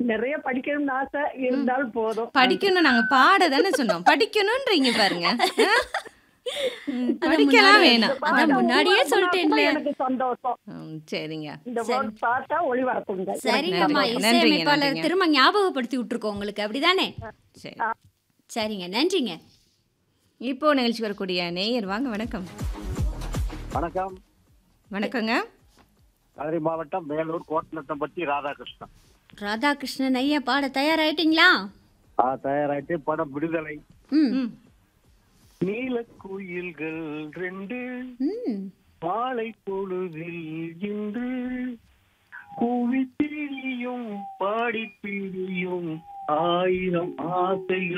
நிறைய படிக்கணும்னு ஆசை இருந்தால் போதும் படிக்கணும் நாங்க பாட தானே சொன்னோம் படிக்கணும்ன்றீங்க பாருங்க ஆ? ம், அதான் படிக்கலாம் முன்னாடியே- வேணாம் அதான் பாட்டை முன்னாடியே ஒளிபரப்புனா சொல்லிட்டேன்ல. கூட எனக்கு சந்தோஷம் ம், சரிங்க இந்த சரி. வேர்ட் பார்த்தா ஒளிபரப்புங்க சரிங்கம்மா நன்றிங்க, நன்றிங்க, இசையமைப்பாளர் நன்றிங்க. திரும்ப ஞாபகப்படுத்தி விட்டுருக்கோம் உங்களுக்கு அப்படிதானே சரி சரிங்க நன்றிங்க இப்போ நிகழ்ச்சி வரக்கூடிய நேயர் வாங்க வணக்கம் வணக்கம் வணக்கங்க மதுரை மாவட்டம் மேலூர் கோட்டநத்தம்பட்டி ராதாகிருஷ்ணன் ராதாகிருஷ்ணன் ஐயா பாட தயாராயிட்டீங்களா ஆ, தயாராயிட்டு படம் விடுதலை ம் ம் நீல குயில்கள் ரெண்டு ம் மாலை பொழுதில் இன்று கூவி பிரியும் பாடி பிரியும் ஆயிரம் ஆசைகள்